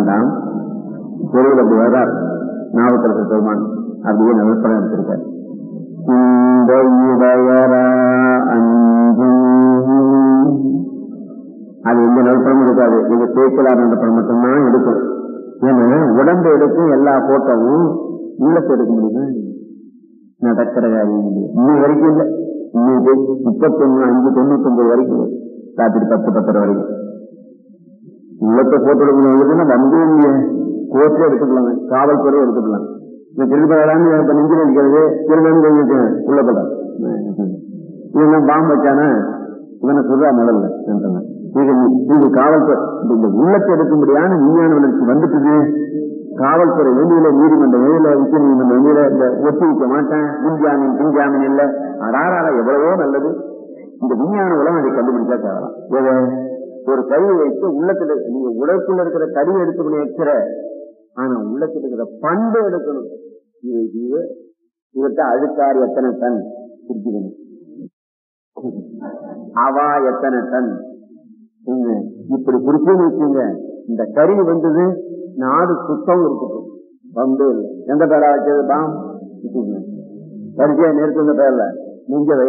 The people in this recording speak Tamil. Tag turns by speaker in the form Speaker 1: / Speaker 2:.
Speaker 1: வேண்டாம் தெருவில் அப்படி வர்றார் நாவுக்கரசர் பெருமான் அப்படியே நகர்ப்படம் எடுத்திருக்கார் இந்த இடையரா அஞ்சும் அது எந்த நடுப்படமும் இருக்காது இது தேய்க்கலார் நடுப்படம் மட்டும்தான் எடுக்கும் ஏன்னா உடம்பு எடுக்கும் எல்லா போட்டோவும் உள்ளத்தை எடுக்க முடியுமா நடக்கிற காரியம் இல்லை இன்னும் வரைக்கும் இல்லை இன்னைக்கு முப்பத்தொன்னு அஞ்சு தொண்ணூத்தி ஒன்பது வரைக்கும் ராத்திரி பத்து பத்தரை வரைக்கும் உள்ளத்தை போட்டு எடுக்கணும் வந்து கோர்ட்டே எடுத்துக்கலாங்க காவல்துறை எடுத்துக்கலாம் இந்த திருப்பதாம் இப்ப நெஞ்சில் இருக்கிறது திருநெல்வேலி உள்ளப்படம் இவன் பாம்பு வச்சானா இவனை சொல்றா முதல்ல இது இது காவல்துறை இந்த உள்ளத்தை எடுக்கும்படியான விஞ்ஞான வளர்ச்சி வந்துட்டுது காவல்துறை வெளியில நீதிமன்றம் வெளியில உச்ச நீதிமன்றம் வெளியில இந்த ஒத்தி வைக்க மாட்டேன் முன்ஜாமீன் பின்ஜாமீன் இல்ல அடாராட எவ்வளவோ நல்லது இந்த விஞ்ஞான உலகம் அதை கண்டுபிடிச்சா தேவலாம் ஒரு கருவி வைத்து உள்ளத்துல நீங்க உடலுக்குள்ள இருக்கிற கருவி எடுத்து வைக்கிற ஆனா உள்ளத்துல இருக்கிற பண்பு எடுக்கணும் இது இது இவர்கிட்ட அழுக்கார் எத்தனை டன் பிரிச்சுக்கணும் அவா எத்தனை டன் இப்படி குறிச்சு வச்சுங்க இந்த கருவி வந்தது நாடு சுத்தம் இருக்கட்டும் வந்து எந்த பேரா வச்சது பாம் வரிசையா நிறுத்துங்க பேர்ல நீங்க